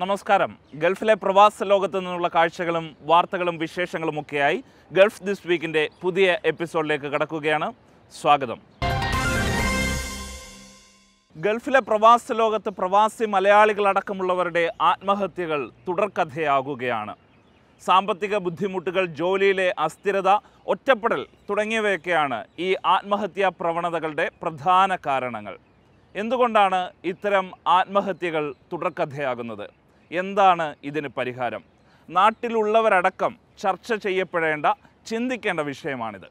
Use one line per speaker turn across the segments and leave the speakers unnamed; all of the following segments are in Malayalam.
നമസ്കാരം ഗൾഫിലെ പ്രവാസ ലോകത്ത് നിന്നുള്ള കാഴ്ചകളും വാർത്തകളും വിശേഷങ്ങളുമൊക്കെയായി ഗൾഫ് ദിസ് വീക്കിൻ്റെ പുതിയ എപ്പിസോഡിലേക്ക് കടക്കുകയാണ് സ്വാഗതം ഗൾഫിലെ പ്രവാസ ലോകത്ത് പ്രവാസി മലയാളികളടക്കമുള്ളവരുടെ ആത്മഹത്യകൾ തുടർക്കഥയാകുകയാണ് സാമ്പത്തിക ബുദ്ധിമുട്ടുകൾ ജോലിയിലെ അസ്ഥിരത ഒറ്റപ്പെടൽ തുടങ്ങിയവയൊക്കെയാണ് ഈ ആത്മഹത്യാ പ്രവണതകളുടെ പ്രധാന കാരണങ്ങൾ എന്തുകൊണ്ടാണ് ഇത്തരം ആത്മഹത്യകൾ തുടർക്കഥയാകുന്നത് എന്താണ് ഇതിന് പരിഹാരം നാട്ടിലുള്ളവരടക്കം ചർച്ച ചെയ്യപ്പെടേണ്ട ചിന്തിക്കേണ്ട വിഷയമാണിത്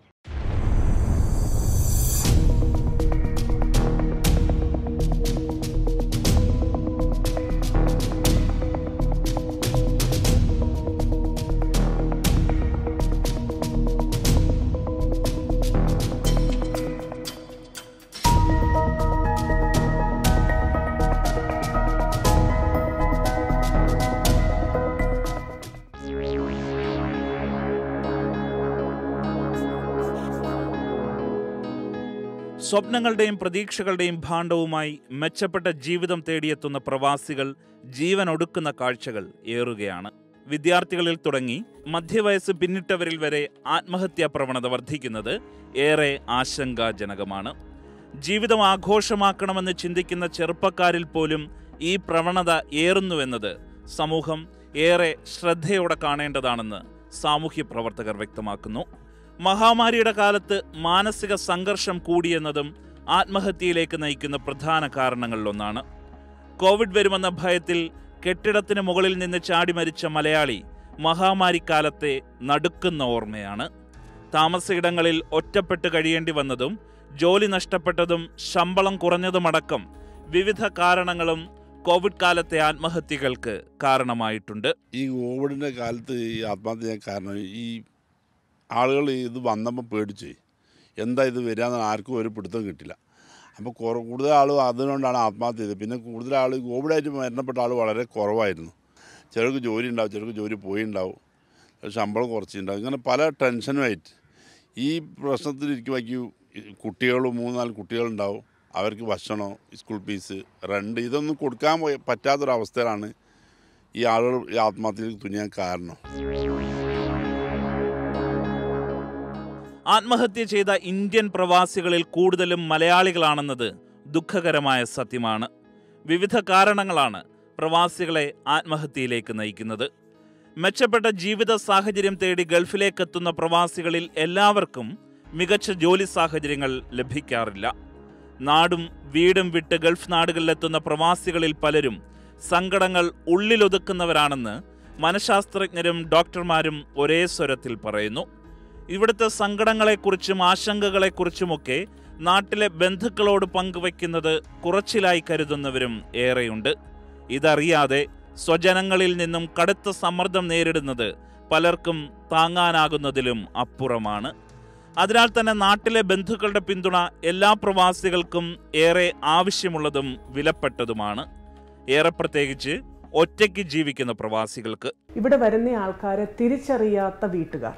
സ്വപ്നങ്ങളുടെയും പ്രതീക്ഷകളുടെയും ഭാണ്ഡവുമായി മെച്ചപ്പെട്ട ജീവിതം തേടിയെത്തുന്ന പ്രവാസികൾ ജീവൻ ഒടുക്കുന്ന കാഴ്ചകൾ ഏറുകയാണ് വിദ്യാർത്ഥികളിൽ തുടങ്ങി മധ്യവയസ്സ് പിന്നിട്ടവരിൽ വരെ ആത്മഹത്യാ പ്രവണത വർദ്ധിക്കുന്നത് ഏറെ ആശങ്കാജനകമാണ് ജീവിതം ആഘോഷമാക്കണമെന്ന് ചിന്തിക്കുന്ന ചെറുപ്പക്കാരിൽ പോലും ഈ പ്രവണത ഏറുന്നുവെന്നത് സമൂഹം ഏറെ ശ്രദ്ധയോടെ കാണേണ്ടതാണെന്ന് സാമൂഹ്യ പ്രവർത്തകർ വ്യക്തമാക്കുന്നു മഹാമാരിയുടെ കാലത്ത് മാനസിക സംഘർഷം കൂടിയെന്നതും ആത്മഹത്യയിലേക്ക് നയിക്കുന്ന പ്രധാന കാരണങ്ങളിലൊന്നാണ് കോവിഡ് വരുമെന്ന ഭയത്തിൽ കെട്ടിടത്തിന് മുകളിൽ നിന്ന് ചാടി മരിച്ച മലയാളി മഹാമാരിക്കാലത്തെ നടുക്കുന്ന ഓർമ്മയാണ് താമസയിടങ്ങളിൽ ഒറ്റപ്പെട്ട് കഴിയേണ്ടി വന്നതും ജോലി നഷ്ടപ്പെട്ടതും ശമ്പളം കുറഞ്ഞതുമടക്കം വിവിധ കാരണങ്ങളും കോവിഡ് കാലത്തെ ആത്മഹത്യകൾക്ക് കാരണമായിട്ടുണ്ട്
ഈ കോവിഡിൻ്റെ കാലത്ത് ഈ ആത്മഹത്യ ചെയ്യാൻ കാരണം ഈ ആളുകൾ ഇത് വന്നപ്പോൾ പേടിച്ച് എന്താ ഇത് വരികയെന്ന് ആർക്കും ഒരു പിടുത്തം കിട്ടില്ല അപ്പോൾ കുറ കൂടുതൽ ആൾ അതുകൊണ്ടാണ് ആത്മഹത്യ ചെയ്തത് പിന്നെ കൂടുതൽ ആൾ കോവിഡായിട്ട് മരണപ്പെട്ട ആൾ വളരെ കുറവായിരുന്നു ചിലർക്ക് ജോലി ഉണ്ടാവും ചിലർക്ക് ജോലി പോയി ഉണ്ടാവും ശമ്പളം കുറച്ചുണ്ടാവും ഇങ്ങനെ പല ടെൻഷനുമായിട്ട് ഈ പ്രശ്നത്തിലിരിക്കുമ്പോൾ കുട്ടികളും മൂന്നാല് കുട്ടികളുണ്ടാവും അവർക്ക് ഭക്ഷണം സ്കൂൾ ഫീസ് റെൻ്റ് ഇതൊന്നും കൊടുക്കാൻ പോയ- പറ്റാത്തൊരവസ്ഥയിലാണ് ഈ ആളുകൾ ഈ ആത്മഹത്യയിലേക്ക് തുനിയാൻ കാരണം
ആത്മഹത്യ ചെയ്ത ഇന്ത്യൻ പ്രവാസികളിൽ കൂടുതലും മലയാളികളാണെന്നത് ദുഃഖകരമായ സത്യമാണ് വിവിധ കാരണങ്ങളാണ് പ്രവാസികളെ ആത്മഹത്യയിലേക്ക് നയിക്കുന്നത് മെച്ചപ്പെട്ട ജീവിത സാഹചര്യം തേടി ഗൾഫിലേക്കെത്തുന്ന പ്രവാസികളിൽ എല്ലാവർക്കും മികച്ച ജോലി സാഹചര്യങ്ങൾ ലഭിക്കാറില്ല നാടും വീടും വിട്ട് ഗൾഫ് നാടുകളിലെത്തുന്ന പ്രവാസികളിൽ പലരും സങ്കടങ്ങൾ ഉള്ളിലൊതുക്കുന്നവരാണെന്ന് മനഃശാസ്ത്രജ്ഞരും ഡോക്ടർമാരും ഒരേ സ്വരത്തിൽ പറയുന്നു ഇവിടുത്തെ സങ്കടങ്ങളെക്കുറിച്ചും ആശങ്കകളെക്കുറിച്ചുമൊക്കെ നാട്ടിലെ ബന്ധുക്കളോട് പങ്കുവയ്ക്കുന്നത് കുറച്ചിലായി കരുതുന്നവരും ഏറെയുണ്ട് ഇതറിയാതെ സ്വജനങ്ങളിൽ നിന്നും കടുത്ത സമ്മർദ്ദം നേരിടുന്നത് പലർക്കും താങ്ങാനാകുന്നതിലും അപ്പുറമാണ് അതിനാൽ തന്നെ നാട്ടിലെ ബന്ധുക്കളുടെ പിന്തുണ എല്ലാ പ്രവാസികൾക്കും ഏറെ ആവശ്യമുള്ളതും വിലപ്പെട്ടതുമാണ് ഏറെ പ്രത്യേകിച്ച് ഒറ്റയ്ക്ക് ജീവിക്കുന്ന പ്രവാസികൾക്ക്
ഇവിടെ വരുന്ന ആൾക്കാരെ തിരിച്ചറിയാത്ത വീട്ടുകാർ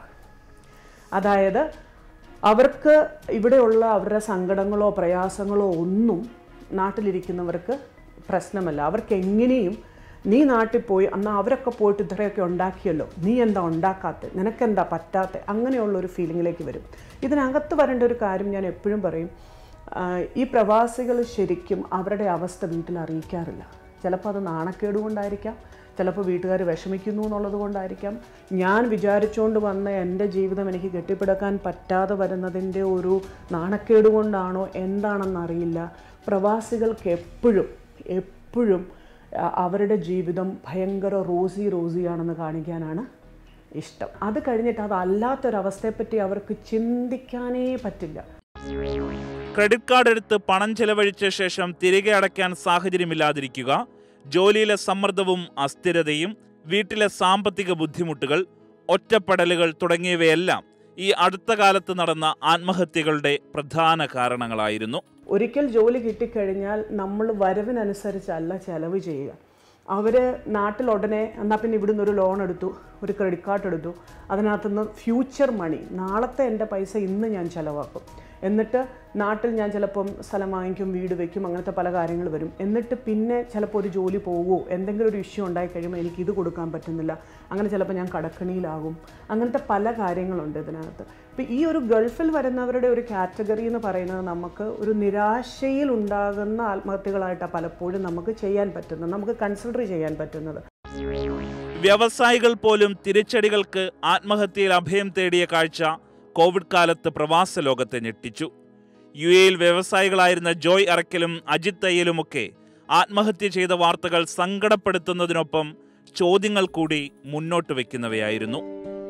അതായത് അവർക്ക് ഇവിടെയുള്ള അവരുടെ സങ്കടങ്ങളോ പ്രയാസങ്ങളോ ഒന്നും നാട്ടിലിരിക്കുന്നവർക്ക് പ്രശ്നമല്ല അവർക്ക് എങ്ങനെയും നീ നാട്ടിൽ പോയി എന്നാൽ അവരൊക്കെ പോയിട്ട് ഇത്രയൊക്കെ ഉണ്ടാക്കിയല്ലോ നീ എന്താ ഉണ്ടാക്കാത്ത നിനക്കെന്താ പറ്റാത്ത അങ്ങനെയുള്ള ഒരു ഫീലിങ്ങിലേക്ക് വരും ഇതിനകത്ത് വരേണ്ട ഒരു കാര്യം ഞാൻ എപ്പോഴും പറയും ആ, ഈ പ്രവാസികൾ ശരിക്കും അവരുടെ അവസ്ഥ വീട്ടിൽ അറിയിക്കാറില്ല ചിലപ്പോൾ അത് നാണക്കേട് കൊണ്ടായിരിക്കാം ചിലപ്പോൾ വീട്ടുകാർ വിഷമിക്കുന്നു എന്നുള്ളത് കൊണ്ടായിരിക്കാം ഞാൻ വിചാരിച്ചുകൊണ്ട് വന്ന എൻ്റെ ജീവിതം എനിക്ക് കെട്ടിപ്പിടക്കാൻ പറ്റാതെ വരുന്നതിൻ്റെ ഒരു നാണക്കേട് കൊണ്ടാണോ എന്താണെന്നറിയില്ല പ്രവാസികൾക്ക് എപ്പോഴും എപ്പോഴും ആ, അവരുടെ ജീവിതം ഭയങ്കര റോസി റോസിയാണെന്ന് കാണിക്കാനാണ് ഇഷ്ടം അത് കഴിഞ്ഞിട്ട് അതല്ലാത്തൊരവസ്ഥയെപ്പറ്റി അവർക്ക് ചിന്തിക്കാനേ പറ്റില്ല
ക്രെഡിറ്റ് കാർഡ് എടുത്ത് പണം ചെലവഴിച്ച ശേഷം തിരികെ അടയ്ക്കാൻ സാഹചര്യമില്ലാതിരിക്കുക ജോലിയിലെ സമ്മർദ്ദവും അസ്ഥിരതയും വീട്ടിലെ സാമ്പത്തിക ബുദ്ധിമുട്ടുകൾ ഒറ്റപ്പെടലുകൾ തുടങ്ങിയവയെല്ലാം ഈ അടുത്ത കാലത്ത് നടന്ന ആത്മഹത്യകളുടെ പ്രധാന കാരണങ്ങളായിരുന്നു
ഒരിക്കൽ ജോലി കിട്ടിക്കഴിഞ്ഞാൽ നമ്മൾ വരവിനനുസരിച്ചല്ല ചെലവ് ചെയ്യുക അവർ നാട്ടിൽ ഉടനെ എന്നാൽ പിന്നെ ഇവിടുന്ന് ഒരു ലോൺ എടുത്തു ഒരു ക്രെഡിറ്റ് കാർഡ് എടുത്തു അതിനകത്തുനിന്ന് ഫ്യൂച്ചർ മണി നാളത്തെ എൻ്റെ പൈസ ഇന്ന് ഞാൻ ചിലവാക്കും എന്നിട്ട് നാട്ടിൽ ഞാൻ ചിലപ്പം സ്ഥലം വാങ്ങിക്കും വീട് വെക്കും അങ്ങനത്തെ പല കാര്യങ്ങൾ വരും എന്നിട്ട് പിന്നെ ചിലപ്പോൾ ഒരു ജോലി പോവുമോ എന്തെങ്കിലും ഒരു ഇഷ്യൂ ഉണ്ടായി കഴിയുമ്പോൾ എനിക്ക് ഇത് കൊടുക്കാൻ പറ്റുന്നില്ല അങ്ങനെ ചിലപ്പോൾ ഞാൻ കടക്കണിയിലാകും അങ്ങനത്തെ പല കാര്യങ്ങളുണ്ട് ഇതിനകത്ത് ഇപ്പം ഈ ഒരു ഗൾഫിൽ വരുന്നവരുടെ ഒരു കാറ്റഗറി എന്ന് പറയുന്നത് നമുക്ക് ഒരു നിരാശയിൽ ഉണ്ടാകുന്ന ആത്മഹത്യകളായിട്ടാണ് പലപ്പോഴും നമുക്ക് ചെയ്യാൻ പറ്റുന്നത് നമുക്ക് കൺസിഡർ ചെയ്യാൻ പറ്റുന്നത്
വ്യവസായികൾ പോലും തിരിച്ചടികൾക്ക് ആത്മഹത്യയിൽ അഭയം തേടിയ കാഴ്ച കോവിഡ് കാലത്ത് പ്രവാസ ലോകത്തെ ഞെട്ടിച്ചു യു എയിൽ വ്യവസായികളായിരുന്ന ജോയ് അറക്കലും അജിത് തയ്യലുമൊക്കെ ആത്മഹത്യ ചെയ്ത വാർത്തകൾ സങ്കടപ്പെടുത്തുന്നതിനൊപ്പം ചോദ്യങ്ങൾ കൂടി മുന്നോട്ട് വയ്ക്കുന്നവയായിരുന്നു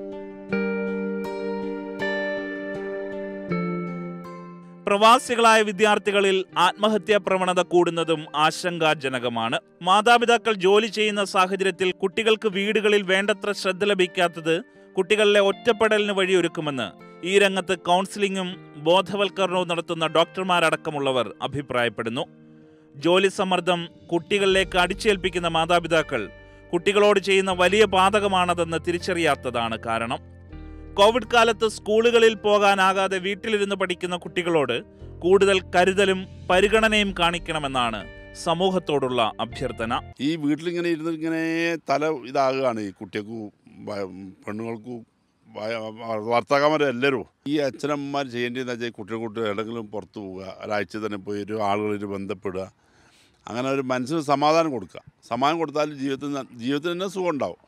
പ്രവാസികളായ വിദ്യാർത്ഥികളിൽ ആത്മഹത്യാ പ്രവണത കൂടുന്നതും ആശങ്കാജനകമാണ് മാതാപിതാക്കൾ ജോലി ചെയ്യുന്ന സാഹചര്യത്തിൽ കുട്ടികൾക്ക് വീടുകളിൽ വേണ്ടത്ര ശ്രദ്ധ ലഭിക്കാത്തത് കുട്ടികളിലെ ഒറ്റപ്പെടലിന് വഴിയൊരുക്കുമെന്ന് ഈ രംഗത്ത് കൗൺസിലിംഗും ബോധവൽക്കരണവും നടത്തുന്ന ഡോക്ടർമാരടക്കമുള്ളവർ അഭിപ്രായപ്പെടുന്നു ജോലി സമ്മർദ്ദം കുട്ടികളിലേക്ക് അടിച്ചേൽപ്പിക്കുന്ന മാതാപിതാക്കൾ കുട്ടികളോട് ചെയ്യുന്ന വലിയ പാതകമാണതെന്ന് തിരിച്ചറിയാത്തതാണ് കാരണം കോവിഡ് കാലത്ത് സ്കൂളുകളിൽ പോകാനാകാതെ വീട്ടിലിരുന്ന് പഠിക്കുന്ന കുട്ടികളോട് കൂടുതൽ കരുതലും പരിഗണനയും കാണിക്കണമെന്നാണ് സമൂഹത്തോടുള്ള അഭ്യർത്ഥന
ഈ വീട്ടിലിങ്ങനെ ഇരുന്ന് ഇങ്ങനെ തല ഇതാകുകയാണ് ഈ കുട്ടികൾക്കും ഭ- പെണ്ണുങ്ങൾക്കും ഭ- ഭർത്താക്കന്മാരും എല്ലാവരും ഈ അച്ഛനമ്മമാർ ചെയ്യേണ്ടതെന്ന് വെച്ചാൽ കുട്ടികൾ കുട്ടികൾ എവിടെയെങ്കിലും പുറത്ത് പോവുക ഒരാഴ്ച തന്നെ പോയി ഒരു ആളുകളിൽ ബന്ധപ്പെടുക അങ്ങനെ ഒരു മനസ്സിന് സമാധാനം കൊടുക്കുക സമാധാനം കൊടുത്താൽ ജീവിതത്തിൽ ന- ജീവിതത്തിന് തന്നെ സുഖം ഉണ്ടാവും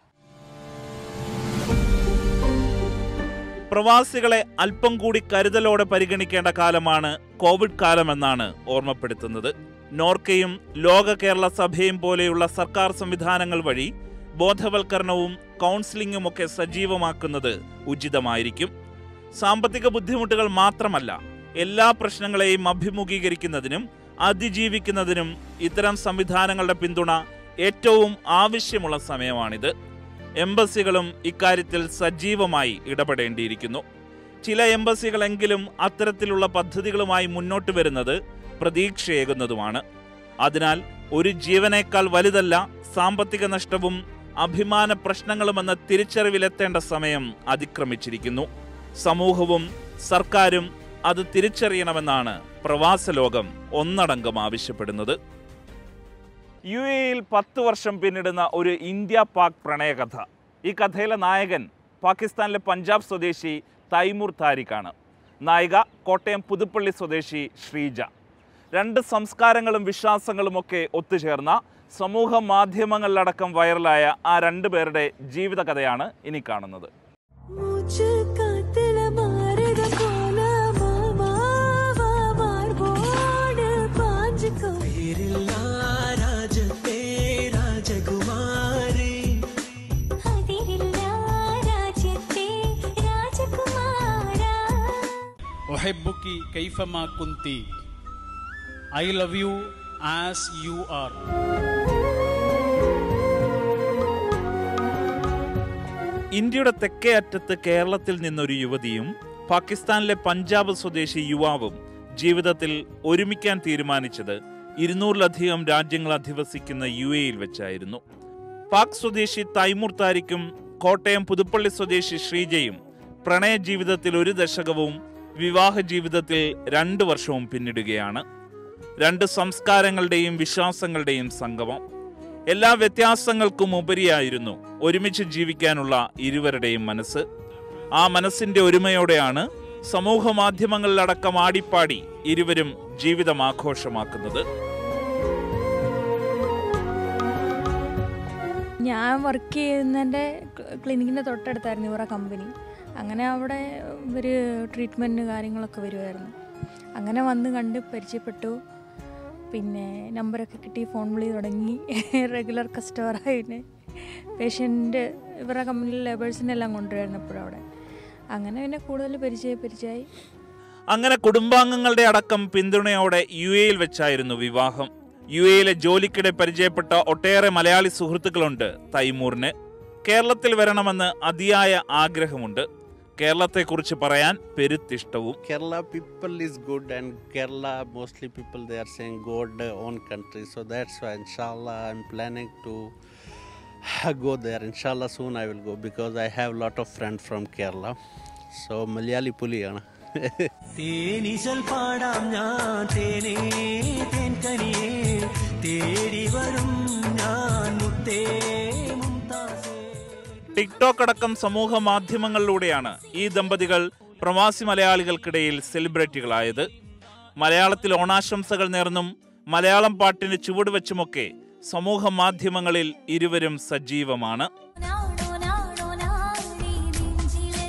പ്രവാസികളെ അല്പം കൂടി കരുതലോടെ പരിഗണിക്കേണ്ട കാലമാണ് കോവിഡ് കാലമെന്നാണ് ഓർമ്മപ്പെടുത്തുന്നത് നോർക്കയും ലോക കേരള സഭയും പോലെയുള്ള സർക്കാർ സംവിധാനങ്ങൾ വഴി ബോധവൽക്കരണവും കൗൺസിലിംഗും ഒക്കെ സജീവമാക്കുന്നത് ഉചിതമായിരിക്കും സാമ്പത്തിക ബുദ്ധിമുട്ടുകൾ മാത്രമല്ല എല്ലാ പ്രശ്നങ്ങളെയും അഭിമുഖീകരിക്കുന്നതിനും അതിജീവിക്കുന്നതിനും ഇത്തരം സംവിധാനങ്ങളുടെ പിന്തുണ ഏറ്റവും ആവശ്യമുള്ള സമയമാണിത് എംബസികളും ഇക്കാര്യത്തിൽ സജീവമായി ഇടപെടേണ്ടിയിരിക്കുന്നു ചില എംബസികളെങ്കിലും അത്തരത്തിലുള്ള പദ്ധതികളുമായി മുന്നോട്ട് വരുന്നത് പ്രതീക്ഷയേകുന്നതുമാണ് അതിനാൽ ഒരു ജീവനേക്കാൾ വലുതല്ല സാമ്പത്തിക നഷ്ടവും അഭിമാന പ്രശ്നങ്ങളുമെന്ന തിരിച്ചറിവിലെത്തേണ്ട സമയം അതിക്രമിച്ചിരിക്കുന്നു സമൂഹവും സർക്കാരും അത് തിരിച്ചറിയണമെന്നാണ് പ്രവാസ ലോകം ഒന്നടങ്കം ആവശ്യപ്പെടുന്നത് യു എയിൽ പത്ത് വർഷം പിന്നിടുന്ന ഒരു ഇന്ത്യ പാക് പ്രണയകഥ ഈ കഥയിലെ നായകൻ പാകിസ്ഥാനിലെ പഞ്ചാബ് സ്വദേശി തൈമൂർ താരിഖാണ് നായിക കോട്ടയം പുതുപ്പള്ളി സ്വദേശി ശ്രീജ രണ്ട് സംസ്കാരങ്ങളും വിശ്വാസങ്ങളും ഒക്കെ ഒത്തുചേർന്ന സമൂഹ മാധ്യമങ്ങളിലടക്കം വൈറലായ ആ രണ്ടു പേരുടെ ജീവിതകഥയാണ് ഇനി കാണുന്നത്
മൂച്ച് കാത്തില മാറിട കോല മാർബോട് പാഞ്ചിക്കോ
രാജത്തെ രാജകുമാരി
അതിരില്ല രാജ്യത്തെ രാജകുമാര
أحبك كيفما كنت I love you as you are
ഇന്ത്യയുടെ തെക്കേ അറ്റത്ത് കേരളത്തിൽ നിന്നൊരു യുവതിയും പാകിസ്ഥാനിലെ പഞ്ചാബ് സ്വദേശി യുവാവും ജീവിതത്തിൽ ഒരുമിക്കാൻ തീരുമാനിച്ചത് ഇരുന്നൂറിലധികം രാജ്യങ്ങൾ അധിവസിക്കുന്ന യു എയിൽ വെച്ചായിരുന്നു പാക് സ്വദേശി തൈമൂർ താരിഖും കോട്ടയം പുതുപ്പള്ളി സ്വദേശി ശ്രീജയും പ്രണയ ജീവിതത്തിൽ ഒരു ദശകവും വിവാഹ ജീവിതത്തിൽ രണ്ട് വർഷവും പിന്നിടുകയാണ് രണ്ട് സംസ്കാരങ്ങളുടെയും വിശ്വാസങ്ങളുടെയും സംഗമം എല്ലാ വ്യത്യാസങ്ങൾക്കും ഉപരിയായിരുന്നു ഒരുമിച്ച് ജീവിക്കാനുള്ള ഇരുവരുടെയും മനസ്സ് ആ മനസ്സിന്റെ ഒരുമയോടെയാണ് സമൂഹ മാധ്യമങ്ങളിലടക്കം ആടിപ്പാടി ഇരുവരും ജീവിതം ആഘോഷമാക്കുന്നത്
ഞാൻ വർക്ക് ചെയ്യുന്നതിൻ്റെ ക്ലിനിക്കിൻ്റെ തൊട്ടടുത്തായിരുന്നു ഇവരുടെ കമ്പനി അങ്ങനെ അവിടെ ഇവർ ട്രീറ്റ്മെൻറ്റ് കാര്യങ്ങളൊക്കെ വരുമായിരുന്നു അങ്ങനെ വന്ന് കണ്ട് പരിചയപ്പെട്ടു പിന്നെ നമ്പറൊക്കെ കിട്ടി ഫോൺ വിളി തുടങ്ങി റെഗുലർ കസ്റ്റമറായി പിന്നെ പേഷ്യൻ്റ് ഇവരുടെ കമ്പനിയിലെ ലേബേഴ്സിനെ എല്ലാം കൊണ്ടുവരുന്നു എപ്പോഴും അവിടെ അങ്ങനെ പിന്നെ കൂടുതൽ പരിചയ പരിചയമായി
അങ്ങനെ കുടുംബാംഗങ്ങളുടെ അടക്കം പിന്തുണയോടെ യു എയിൽ വെച്ചായിരുന്നു വിവാഹം യു എയിലെ ജോലിക്കിടെ പരിചയപ്പെട്ട ഒട്ടേറെ മലയാളി സുഹൃത്തുക്കളുണ്ട് തൈമൂറിന് കേരളത്തിൽ വരണമെന്ന് അതിയായ ആഗ്രഹമുണ്ട് കേരളത്തെക്കുറിച്ച് പറയാൻ പെരുത്തിഷ്ടവും
Kerala people is good and Kerala mostly people they are saying God uh, own country so that's why inshallah I'm planning to go there inshallah soon I will go because I have lot of friends from Kerala so Malayali puliyana
തേനിശൽ പാടാം ഞാൻ തേനേ തേൻകനിയേ തേടി വരും ഞാൻ മുത്തേ മുംതാസേ
ടിക്ടോക്ക് അടക്കം സമൂഹ മാധ്യമങ്ങളിലൂടെയാണ് ഈ ദമ്പതികൾ പ്രവാസി മലയാളികൾക്കിടയിൽ സെലിബ്രിറ്റികളായത് മലയാളത്തിൽ ഓണാശംസകൾ നേർന്നും മലയാളം പാട്ടിന് ചുവടുവെച്ചുമൊക്കെ സമൂഹ മാധ്യമങ്ങളിൽ ഇരുവരും സജീവമാണ്
നാടോ നാടോ നാടി നെഞ്ചില്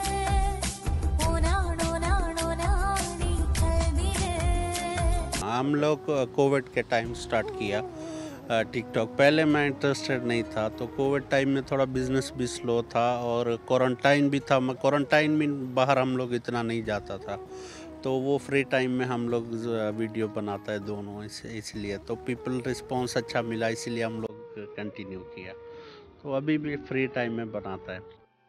ഓനാടോ നാടോ നാടി കൽവില്
हम लोग कोविड के टाइम स्टार्ट किया टिकटॉक पहले मैं इंटरेस्टेड नहीं था तो कोविड टाइम में थोड़ा बिजनेस भी स्लो था और क्वारंटाइन भी था क्वारंटाइन में बाहर हम लोग इतना नहीं जाता था तो वो फ्री टाइम में हम लोग वीडियो बनाता है दोनों इस इसलिए तो पीपल रिस्पॉन्स अच्छा मिला इसीलिए हम लोग कंटिन्यू किया तो अभी भी फ्री टाइम में बनाता है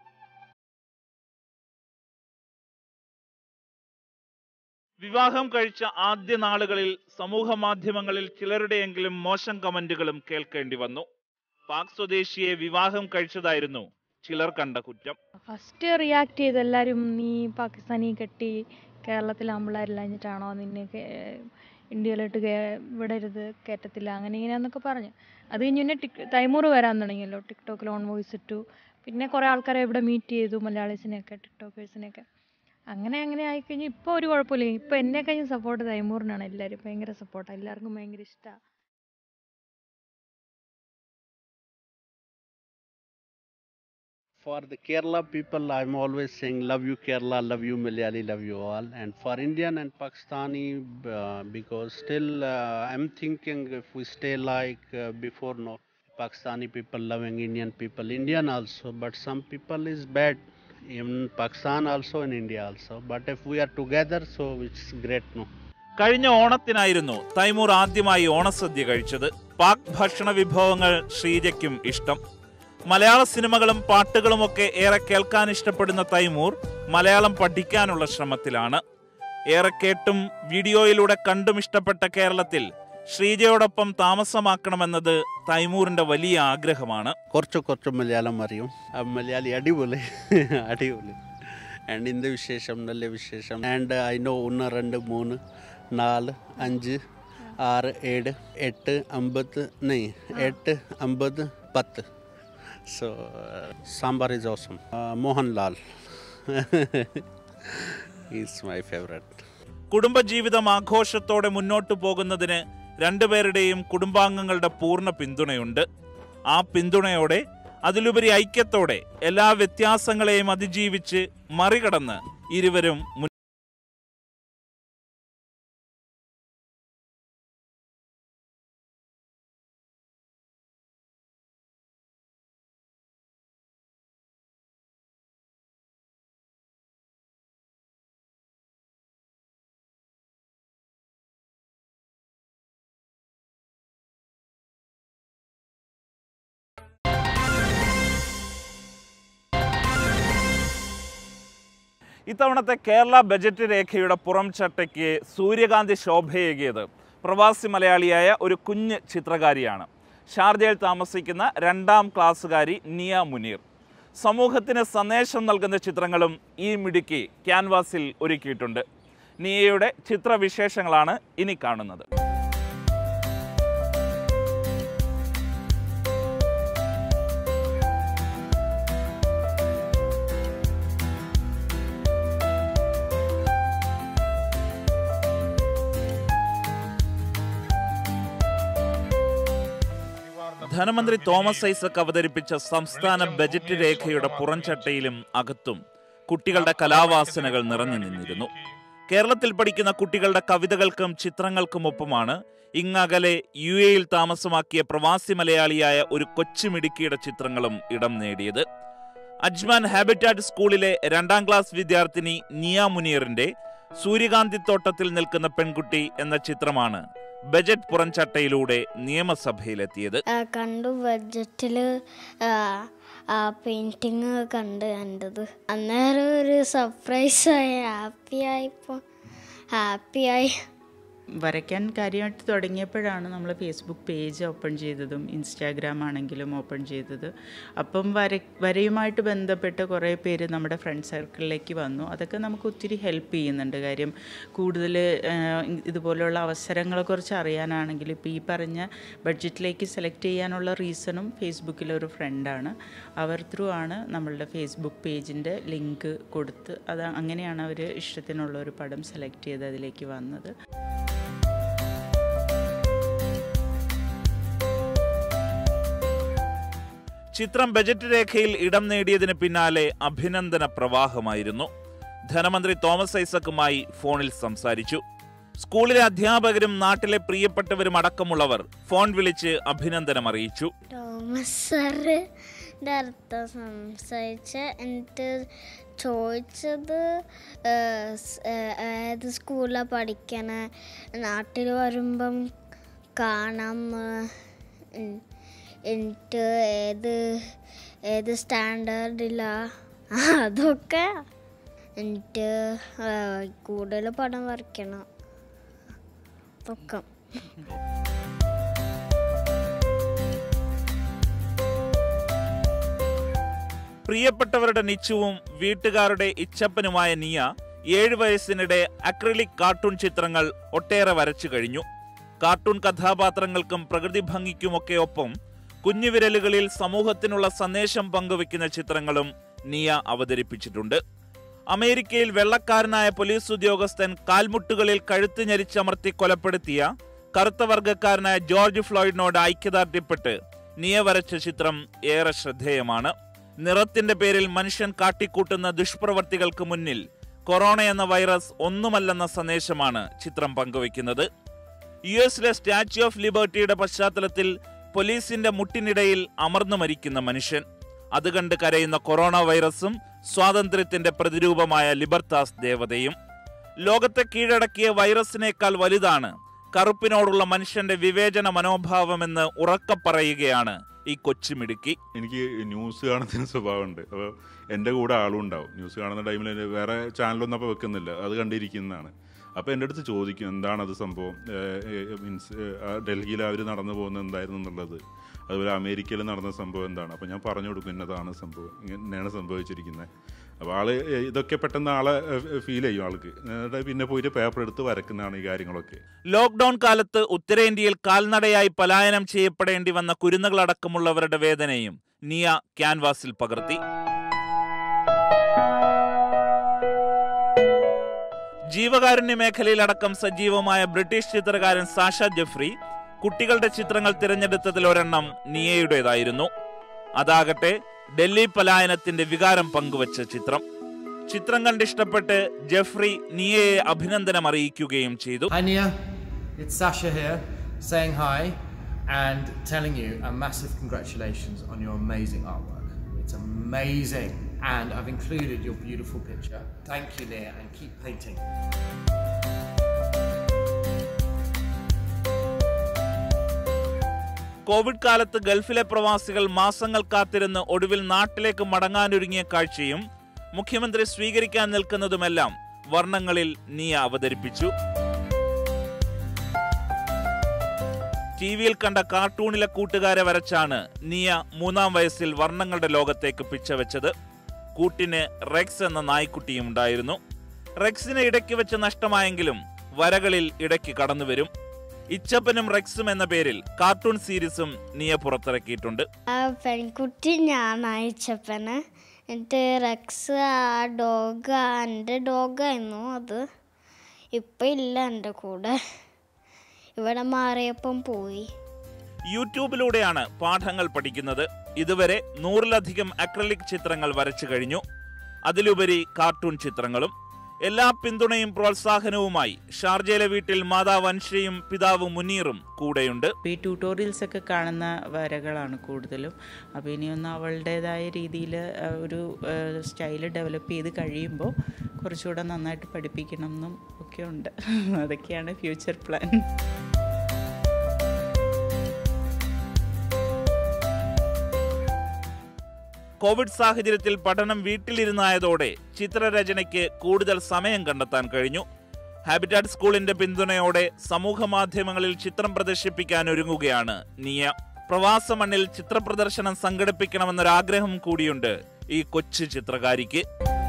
വിവാഹം കഴിച്ച ആദ്യ നാളുകളിൽ സമൂഹ മാധ്യമങ്ങളിൽ ചിലരുടെയെങ്കിലും മോശം കമന്റുകളും കേൾക്കേണ്ടി വന്നു പാക് സ്വദേശിയെ വിവാഹം കഴിച്ചതായിരുന്നു ചിലർ കണ്ട കുറ്റം
ഫസ്റ്റ് റിയാക്ട് ചെയ്ത് എല്ലാവരും നീ പാകിസ്ഥാനി കെട്ടി കേരളത്തിൽ ആമ്പിള്ളേരില്ലാഞ്ഞിട്ടാണോ നിന്നെ കേ- ഇന്ത്യയിലോട്ട് കേ- വിടരുത് കയറ്റത്തില്ല അങ്ങനെ ഇങ്ങനെയാന്നൊക്കെ പറഞ്ഞു അത് കഴിഞ്ഞ് പിന്നെ ടിക് തൈമൂറ് വരാൻ തുടങ്ങിയല്ലോ ടിക്ടോക്കിൽ ഓൺ വോയിസ് ഇട്ടു പിന്നെ കുറേ ആൾക്കാരെ ഇവിടെ മീറ്റ് ചെയ്തു മലയാളീസിനെയൊക്കെ ടിക്ടോക്കേഴ്സിനെയൊക്കെ അങ്ങനെ അങ്ങനെ ആയിക്കഴിഞ്ഞ് ഇപ്പോൾ ഒരു കുഴപ്പമില്ല ഇപ്പോൾ എന്നെ കഴിഞ്ഞ് സപ്പോർട്ട് തൈമൂറിനാണ് എല്ലാവരും ഭയങ്കര സപ്പോർട്ടാണ് എല്ലാവർക്കും ഭയങ്കര ഇഷ്ടമാണ്
For the Kerala people, I'm always saying, love you Kerala, love you Malayali, love you all. And for Indian and Pakistani, uh, because still uh, I'm thinking if we stay like uh, before, no, Pakistani people loving Indian people, Indian also, but some people is bad in Pakistan also, in India also. But if we are together, so it's great, no.
കഴിഞ്ഞ ഓണത്തിനായിരുന്നു തൈമൂർ ആദ്യമായി ഓണസദ്യ കഴിച്ചത് പാക് ഭക്ഷണ വിഭവങ്ങൾ ശ്രീജയ്ക്കും ഇഷ്ടം മലയാള സിനിമകളും പാട്ടുകളുമൊക്കെ ഏറെ കേൾക്കാൻ ഇഷ്ടപ്പെടുന്ന തൈമൂർ മലയാളം പഠിക്കാനുള്ള ശ്രമത്തിലാണ് ഏറെ കേട്ടും വീഡിയോയിലൂടെ കണ്ടും ഇഷ്ടപ്പെട്ട കേരളത്തിൽ ശ്രീജയോടൊപ്പം താമസമാക്കണമെന്നത് തൈമൂറിന്റെ വലിയ ആഗ്രഹമാണ്
കുറച്ച് കുറച്ച് മലയാളം അറിയും ആ മലയാളി അടിപൊളി അടിപൊളി ആൻഡ് ഇന്ത് വിശേഷം നല്ല വിശേഷം ആൻഡ് ഐ നോ ഒന്ന് രണ്ട് മൂന്ന് നാല് അഞ്ച് ആറ് ഏഴ് എട്ട് അമ്പത് നെയ് എട്ട് അമ്പത് പത്ത് so sambar is awesome Mohanlal is my favourite
കുടുംബജീവിതം ആഘോഷത്തോടെ മുന്നോട്ടു പോകുന്നതിന് രണ്ടുപേരുടെയും കുടുംബാംഗങ്ങളുടെ പൂർണ്ണ പിന്തുണയുണ്ട് ആ പിന്തുണയോടെ അതിലുപരി ഐക്യത്തോടെ എല്ലാ വ്യത്യാസങ്ങളെയും അതിജീവിച്ച് മറികടന്ന് ഇരുവരും മുൻ- ഇത്തവണത്തെ കേരള ബജറ്റ് രേഖയുടെ പുറം ചട്ടയ്ക്ക് സൂര്യകാന്തി ശോഭയേകിയത് പ്രവാസി മലയാളിയായ ഒരു കുഞ്ഞ് ചിത്രകാരിയാണ് ഷാർജയിൽ താമസിക്കുന്ന രണ്ടാം ക്ലാസ്സുകാരി നിയ മുനീർ സമൂഹത്തിന് സന്ദേശം നൽകുന്ന ചിത്രങ്ങളും ഈ മിടുക്കി ക്യാൻവാസിൽ ഒരുക്കിയിട്ടുണ്ട് നിയയുടെ ചിത്രവിശേഷങ്ങളാണ് ഇനി കാണുന്നത് ധനമന്ത്രി തോമസ് ഐസക് അവതരിപ്പിച്ച സംസ്ഥാന ബജറ്റ് രേഖയുടെ പുറംചട്ടയിലും അകത്തും കുട്ടികളുടെ കലാവാസനകൾ നിറഞ്ഞു നിന്നിരുന്നു കേരളത്തിൽ പഠിക്കുന്ന കുട്ടികളുടെ കവിതകൾക്കും ചിത്രങ്ങൾക്കുമൊപ്പമാണ് ഇങ്ങകലെ യു എയിൽ താമസമാക്കിയ പ്രവാസി മലയാളിയായ ഒരു കൊച്ചുമിടുക്കിയുടെ ചിത്രങ്ങളും ഇടം നേടിയത് അജ്മാൻ ഹാബിറ്റാറ്റ് സ്കൂളിലെ രണ്ടാം ക്ലാസ് വിദ്യാർത്ഥിനി നിയ മുനീറിന്റെ സൂര്യകാന്തി തോട്ടത്തിൽ നിൽക്കുന്ന പെൺകുട്ടി എന്ന ചിത്രമാണ് ബജറ്റ് പുറംചട്ടയിലൂടെ നിയമസഭയിലെത്തിയത്
ആ, കണ്ടു ബഡ്ജറ്റിൽ ആ പെയിൻറ്റിങ് കണ്ട് കണ്ടത് അന്നേരം ഒരു സർപ്രൈസായി ഹാപ്പിയായിപ്പോൾ ഹാപ്പിയായി
വരയ്ക്കാൻ കാര്യമായിട്ട് തുടങ്ങിയപ്പോഴാണ് നമ്മൾ ഫേസ്ബുക്ക് പേജ് ഓപ്പൺ ചെയ്തതും ഇൻസ്റ്റാഗ്രാം ആണെങ്കിലും ഓപ്പൺ ചെയ്തത് അപ്പം വര വരയുമായിട്ട് ബന്ധപ്പെട്ട് കുറേ പേര് നമ്മുടെ ഫ്രണ്ട് സർക്കിളിലേക്ക് വന്നു അതൊക്കെ നമുക്ക് ഒത്തിരി ഹെൽപ്പ് ചെയ്യുന്നുണ്ട് കാര്യം കൂടുതൽ ഇതുപോലുള്ള അവസരങ്ങളെക്കുറിച്ച് അറിയാനാണെങ്കിൽ ഇപ്പോൾ ഈ പറഞ്ഞ ബഡ്ജറ്റിലേക്ക് സെലക്ട് ചെയ്യാനുള്ള റീസണും ഫേസ്ബുക്കിലൊരു ഫ്രണ്ടാണ് അവർ ത്രൂ ആണ് നമ്മളുടെ ഫേസ്ബുക്ക് പേജിൻ്റെ ലിങ്ക് കൊടുത്ത് അത് അങ്ങനെയാണ് അവർ ഇഷ്ടത്തിനുള്ള ഒരു പടം സെലക്ട് ചെയ്ത് അതിലേക്ക് വന്നത്
ചിത്രം ബജറ്റ് രേഖയിൽ ഇടം നേടിയതിന് പിന്നാലെ അഭിനന്ദന പ്രവാഹമായിരുന്നു ധനമന്ത്രി തോമസ് ഐസക്കുമായി ഫോണിൽ സംസാരിച്ചു സ്കൂളിലെ അധ്യാപകരും നാട്ടിലെ പ്രിയപ്പെട്ടവരും അടക്കമുള്ളവർ ഫോൺ വിളിച്ച് അഭിനന്ദനം അറിയിച്ചു
തോമസ് സാറിൻ്റെ അർത്ഥം സംസാരിച്ച എന്നിട്ട് ചോദിച്ചത് ഏഹ്, സ്- ഏഹ്, ഏത് സ്കൂളിലാണ് പഠിക്കണ നാട്ടിൽ വരുമ്പം കാണാം ഏഹ്, ഉം. എന്നിട്ട് ഏത് ഏത് സ്റ്റാൻഡേർഡില്ല അതൊക്കെ എന്നിട്ട് ഏഹ്, കൂടുതൽ പടം വരയ്ക്കണം അതൊക്കെ
പ്രിയപ്പെട്ടവരുടെ നിച്ചുവും വീട്ടുകാരുടെ ഇച്ഛപ്പനുമായ നിയ ഏഴ് വയസ്സിനിടെ അക്രിലിക് കാർട്ടൂൺ ചിത്രങ്ങൾ ഒട്ടേറെ വരച്ചു കഴിഞ്ഞു കാർട്ടൂൺ കഥാപാത്രങ്ങൾക്കും പ്രകൃതി ഭംഗിക്കുമൊക്കെ ഒപ്പം കുഞ്ഞുവിരലുകളിൽ സമൂഹത്തിനുള്ള സന്ദേശം പങ്കുവെക്കുന്ന ചിത്രങ്ങളും നിയ അവതരിപ്പിച്ചിട്ടുണ്ട് അമേരിക്കയിൽ വെള്ളക്കാരനായ പോലീസ് ഉദ്യോഗസ്ഥൻ കാൽമുട്ടുകളിൽ കഴുത്ത് ഞെരിച്ചമർത്തി കൊലപ്പെടുത്തിയ കറുത്ത വർഗക്കാരനായ ജോർജ് ഫ്ലോയിഡിനോട് ഐക്യദാർഢ്യപ്പെട്ട് നിയ വരച്ച ചിത്രം ഏറെ ശ്രദ്ധേയമാണ് നിറത്തിന്റെ പേരിൽ മനുഷ്യൻ കാട്ടിക്കൂട്ടുന്ന ദുഷ്പ്രവർത്തികൾക്ക് മുന്നിൽ കൊറോണ എന്ന വൈറസ് ഒന്നുമല്ലെന്ന സന്ദേശമാണ് ചിത്രം പങ്കുവയ്ക്കുന്നത് യു എസിലെ സ്റ്റാച്യു ഓഫ് ലിബർട്ടിയുടെ പശ്ചാത്തലത്തിൽ പോലീസിന്റെ മുട്ടിനിടയിൽ അമർന്നു മരിക്കുന്ന മനുഷ്യൻ അത് കണ്ട് കരയുന്ന കൊറോണ വൈറസും സ്വാതന്ത്ര്യത്തിന്റെ പ്രതിരൂപമായ ലിബർത്താസ് ദേവതയും ലോകത്തെ കീഴടക്കിയ വൈറസിനേക്കാൾ വലുതാണ് കറുപ്പിനോടുള്ള മനുഷ്യന്റെ വിവേചന മനോഭാവമെന്ന് ഉറക്കപ്പറയുകയാണ് ഈ കൊച്ചുമിടുക്കി
എനിക്ക് ന്യൂസ് കാണുന്നതിന് സ്വഭാവമുണ്ട് അപ്പോൾ എൻ്റെ കൂടെ ആളും ഉണ്ടാവും ന്യൂസ് കാണുന്ന ടൈമിൽ വേറെ ചാനലൊന്നും അപ്പോൾ വെക്കുന്നില്ല അത് കണ്ടിരിക്കുന്നതാണ് അപ്പോൾ എൻ്റെ അടുത്ത് ചോദിക്കും എന്താണത് സംഭവം മീൻസ് ഡൽഹിയിൽ അവർ നടന്നു പോകുന്നത് എന്തായിരുന്നു എന്നുള്ളത് അതുപോലെ അമേരിക്കയിൽ നടന്ന സംഭവം എന്താണ് അപ്പോൾ ഞാൻ പറഞ്ഞു കൊടുക്കും ഇന്നതാണ് സംഭവം ഇങ്ങനെയാണ് സംഭവിച്ചിരിക്കുന്നത് അപ്പോൾ ആള് ഇതൊക്കെ പെട്ടെന്ന് ആളെ ഫീൽ ചെയ്യും ആൾക്ക് എന്നിട്ട് പിന്നെ പോയിട്ട് പേപ്പർ എടുത്ത് വരക്കുന്നതാണ് ഈ കാര്യങ്ങളൊക്കെ
ലോക്ക്ഡൌൺ കാലത്ത് ഉത്തരേന്ത്യയിൽ കാൽനടയായി പലായനം ചെയ്യപ്പെടേണ്ടി വന്ന കുരുന്നുകളടക്കമുള്ളവരുടെ വേദനയും നിയ ക്യാൻവാസിൽ പകർത്തി ജീവകാരുണ്യ മേഖലയിലടക്കം സജീവമായ ബ്രിട്ടീഷ് ചിത്രകാരൻ സാഷ ജെഫ്രി കുട്ടികളുടെ ചിത്രങ്ങൾ തിരഞ്ഞെടുത്തതിൽ ഒരെണ്ണം നിയയുടേതായിരുന്നു അതാകട്ടെ ഡൽഹി പലായനത്തിന്റെ വികാരം പങ്കുവച്ച ചിത്രം ചിത്രം കണ്ടിഷ്ടപ്പെട്ട് ജെഫ്രി നിയയെ അഭിനന്ദനം അറിയിക്കുകയും ചെയ്തു
Hi Nia, it's Sasha here saying hi and telling you a massive congratulations on your amazing artwork. It's amazing and I've included your beautiful picture. Thank you Nia and keep painting.
Covid കാലത്ത് ഗൾഫിലെ പ്രവാസികൾ മാസങ്ങൾ കാത്തിരുന്ന് ഒടുവിൽ നാട്ടിലേക്ക് മടങ്ങാനൊരുങ്ങിയ കാഴ്ചയും മുഖ്യമന്ത്രി സ്വീകരിക്കാൻ നിൽക്കുന്നതുമെല്ലാം വർണ്ണങ്ങളിൽ നീയ അവതരിപ്പിച്ചു ടി വിയിൽ കണ്ട കാർട്ടൂണിലെ കൂട്ടുകാരെ വരച്ചാണ് നിയ മൂന്നാം വയസ്സിൽ വർണ്ണങ്ങളുടെ ലോകത്തേക്ക് പിച്ചവെച്ചത് കൂട്ടിന് റെക്സ് എന്ന നായ്ക്കുട്ടിയും ഉണ്ടായിരുന്നു റെക്സിനെ ഇടയ്ക്ക് വെച്ച് നഷ്ടമായെങ്കിലും വരകളിൽ ഇടയ്ക്ക് കടന്നുവരും ഇച്ചപ്പനും റെക്സും എന്ന പേരിൽ കാർട്ടൂൺ സീരീസും നിയ പുറത്തിറക്കിയിട്ടുണ്ട്
ആ പെൺകുട്ടി ഞാൻ അയച്ചപ്പന് എന്നിട്ട് റെക്സ് ആ ഡോഗ് എൻ്റെ ഡോഗായിരുന്നു അത് ഇപ്പം ഇല്ല എൻ്റെ കൂടെ ഇവിടെ മാറിയപ്പം പോയി
യൂട്യൂബിലൂടെയാണ് പാഠങ്ങൾ പഠിക്കുന്നത് ഇതുവരെ നൂറിലധികം അക്രലിക് ചിത്രങ്ങൾ വരച്ചു കഴിഞ്ഞു അതിലുപരി കാർട്ടൂൺ ചിത്രങ്ങളും എല്ലാ പിന്തുണയും പ്രോത്സാഹനവുമായി ഷാർജയിലെ വീട്ടിൽ മാതാവ് അൻഷയും പിതാവ് മുനീറും കൂടെയുണ്ട്
ഈ ട്യൂട്ടോറിയൽസ് ഒക്കെ കാണുന്ന വരകളാണ് കൂടുതലും അപ്പോൾ ഇനിയൊന്ന് അവളുടേതായ രീതിയിൽ ഒരു സ്റ്റൈൽ ഡെവലപ്പ് ചെയ്ത് കഴിയുമ്പോൾ കുറച്ചുകൂടെ നന്നായിട്ട് പഠിപ്പിക്കണം എന്നും ഒക്കെ ഉണ്ട് അതൊക്കെയാണ് ഫ്യൂച്ചർ പ്ലാൻ
കോവിഡ് സാഹചര്യത്തിൽ പഠനം വീട്ടിലിരുന്നായതോടെ ചിത്രരചനയ്ക്ക് കൂടുതൽ സമയം കണ്ടെത്താൻ കഴിഞ്ഞു ഹാബിറ്റാറ്റ് സ്കൂളിന്റെ പിന്തുണയോടെ സമൂഹ മാധ്യമങ്ങളിൽ ചിത്രം പ്രദർശിപ്പിക്കാൻ ഒരുങ്ങുകയാണ് നിയ പ്രവാസ മണ്ണിൽ ചിത്രപ്രദർശനം സംഘടിപ്പിക്കണമെന്നൊരാഗ്രഹം കൂടിയുണ്ട് ഈ കൊച്ചു ചിത്രകാരിക്ക്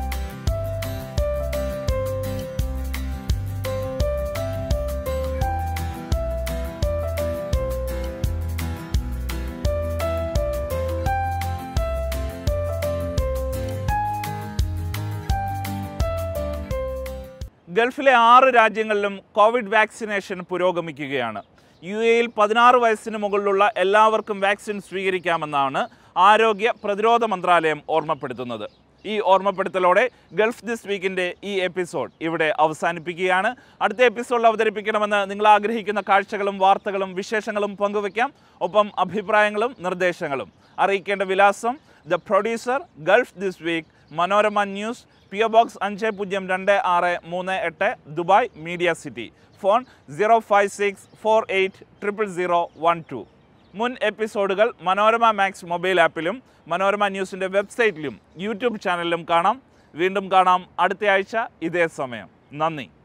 ഗൾഫിലെ ആറ് രാജ്യങ്ങളിലും കോവിഡ് വാക്സിനേഷൻ പുരോഗമിക്കുകയാണ് യു എയിൽ പതിനാറ് വയസ്സിന് മുകളിലുള്ള എല്ലാവർക്കും വാക്സിൻ സ്വീകരിക്കാമെന്നാണ് ആരോഗ്യ പ്രതിരോധ മന്ത്രാലയം ഓർമ്മപ്പെടുത്തുന്നത് ഈ ഓർമ്മപ്പെടുത്തലോടെ ഗൾഫ് ദിസ് വീക്കിൻ്റെ ഈ എപ്പിസോഡ് ഇവിടെ അവസാനിപ്പിക്കുകയാണ് അടുത്ത എപ്പിസോഡിൽ അവതരിപ്പിക്കണമെന്ന് നിങ്ങൾ ആഗ്രഹിക്കുന്ന കാഴ്ചകളും വാർത്തകളും വിശേഷങ്ങളും പങ്കുവയ്ക്കാം ഒപ്പം അഭിപ്രായങ്ങളും നിർദ്ദേശങ്ങളും അറിയിക്കേണ്ട വിലാസം the producer Gulf this week Manorama news P O box അഞ്ച് പൂജ്യം രണ്ട് ആറ് മൂന്ന് എട്ട് Dubai media city phone zero five six four eight triple zero one two മുൻ എപ്പിസോഡുകൾ മനോരമ മാക്സ് മൊബൈൽ ആപ്പിലും മനോരമ ന്യൂസിൻ്റെ വെബ്സൈറ്റിലും യൂട്യൂബ് ചാനലിലും കാണാം വീണ്ടും കാണാം അടുത്തയാഴ്ച ഇതേ സമയം നന്ദി